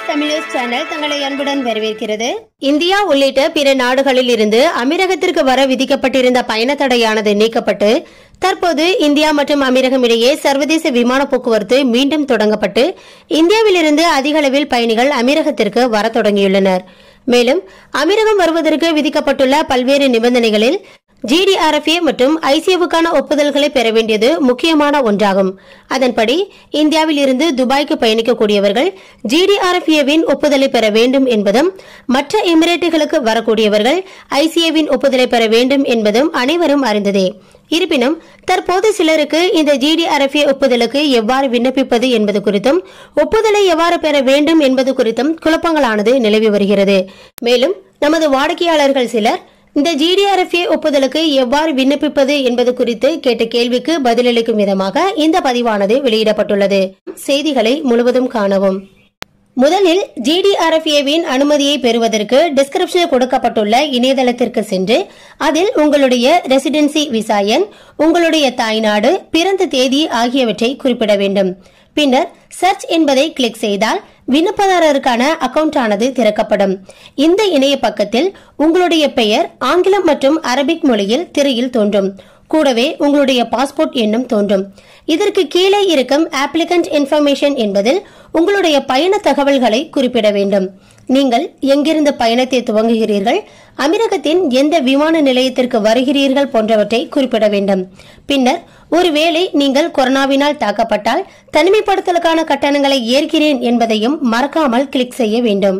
Tamil news channel தங்களை அன்புடன் வரவேற்கிறது இந்தியா உள்ளிட்ட பிற நாடுகளில் இருந்து அமீரகத்திற்கு வர விதிக்கப்பட்டிருந்த பயண தடையானது நீக்கப்பட்டு தற்போது இந்தியா மற்றும் அமீரகம் இடையே சர்வதேச விமான போக்குவரத்து மீண்டும் தொடங்கப்பட்டு இந்தியாவிலிருந்து அதிக அளவில் பயணிகள் அமீரகத்திற்கு வரத் தொடங்கியுள்ளனர் மேலும் அமீரகம் வருவதற்கு விதிக்கப்பட்டுள்ள பல்வேறு நிபந்தனைகளில் ஜிடிஆர்எஃப்ஏ மற்றும் ஐசிஏவுக்கான ஒப்புதல்களை பெற வேண்டியது முக்கியமான ஒன்றாகும் அதன்படி இந்தியாவில் இருந்து துபாய்க்கு பயணிக்கக்கூடியவர்கள் ஜிடிஆர்எஃப்ஏவின் ஒப்புதலை பெற வேண்டும் என்பதும் மற்ற எமிரேட்டுகளுக்கு வரக்கூடியவர்கள் ஐசிஏவின் ஒப்புதலை பெற வேண்டும் என்பதும் அனைவரும் அறிந்ததே இருப்பினும் தற்போது சிலருக்கு இந்த ஜிடிஆர்எஃப்ஏ ஒப்புதலுக்கு எவ்வாறு விண்ணப்பிப்பது என்பது குறித்தும் ஒப்புதலை எவ்வாறு பெற வேண்டும் என்பது குறித்தும் குழப்பங்களானது நிலவி வருகிறது மேலும் நமது வாடிக்கையாளர்கள் சிலர் இந்த ஜிடிஆர்எஃப்ஏ ஒப்புதலுக்கு எவ்வாறு விண்ணப்பிப்பது என்பது குறித்து கேட்ட கேள்விக்கு பதிலளிக்கும் விதமாக இந்த பதிவானது வெளியிடப்பட்டுள்ளது செய்திகளை முழுவதும் காணவும் முதலில் ஜிடிஆர்எஃப்ஏவின் அனுமதியை பெறுவதற்கு டிஸ்கிரிப்ஷனில் கொடுக்கப்பட்டுள்ள இணையதளத்திற்கு சென்று அதில் உங்களுடைய ரெசிடென்சி விசா எண் உங்களுடைய தாய்நாடு பிறந்த தேதி ஆகியவற்றை குறிப்பிட வேண்டும் பின்னர் சர்ச் என்பதை கிளிக் செய்தால் விண்ணப்பதாரருக்கான அக்கவுண்ட் ஆனது திறக்கப்படும் இந்த இணைய பக்கத்தில் உங்களுடைய பெயர் ஆங்கிலம் மற்றும் அரபிக் மொழியில் திரையில் தோன்றும் கூடவே உங்களுடைய பாஸ்போர்ட் எண்ணும் தோன்றும் இதற்கு கீழே இருக்கும் ஆப்ளிகன்ட் இன்ஃபர்மேஷன் என்பதில் உங்களுடைய பயண தகவல்களை குறிப்பிட வேண்டும் நீங்கள் எங்கிருந்து பயணத்தை துவங்குகிறீர்கள் அமீரகத்தின் எந்த விமான நிலையத்திற்கு வருகிறீர்கள் போன்றவற்றை குறிப்பிட வேண்டும் பின்னர் ஒருவேளை நீங்கள் கொரோனாவினால் தாக்கப்பட்டால் தனிமைப்படுத்தலுக்கான கட்டணங்களை ஏற்கிறேன் என்பதையும் மறக்காமல் கிளிக் செய்ய வேண்டும்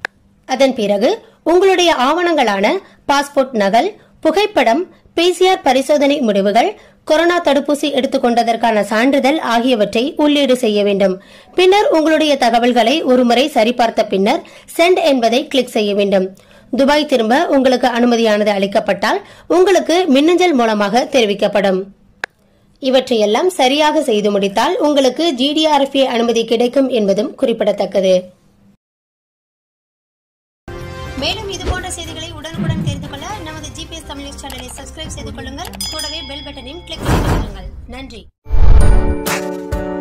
அதன் பிறகு உங்களுடைய ஆவணங்களான பாஸ்போர்ட் நகல் புகைப்படம் பிசிஆர் பரிசோதனை முடிவுகள் கொரோனா தடுப்பூசி எடுத்துக்கொண்டதற்கான சான்றிதழ் ஆகியவற்றை உள்ளீடு செய்ய வேண்டும் பின்னர் உங்களுடைய தகவல்களை ஒருமுறை சரிபார்த்த பின்னர் சென்ட் என்பதை கிளிக் செய்ய வேண்டும் துபாய் திரும்ப உங்களுக்கு அனுமதியானது அளிக்கப்பட்டால் உங்களுக்கு மின்னஞ்சல் மூலமாக தெரிவிக்கப்படும் இவற்றையெல்லாம் சரியாக செய்து முடித்தால் உங்களுக்கு ஜிடிஆர்எஃப்ஏ அனுமதி கிடைக்கும் என்பதும் குறிப்பிடத்தக்கது மேலும் இது போன்ற செய்திகளை உடனுக்குடன் தெரிந்து கொள்ள நமது ஜிபிஎஸ் தமிழ் நியூஸ் சேனலை சப்ஸ்கிரைப் செய்து கொள்ளுங்கள் கூடவே பெல் பட்டனையும் கிளிக் செய்து கொள்ளுங்கள் நன்றி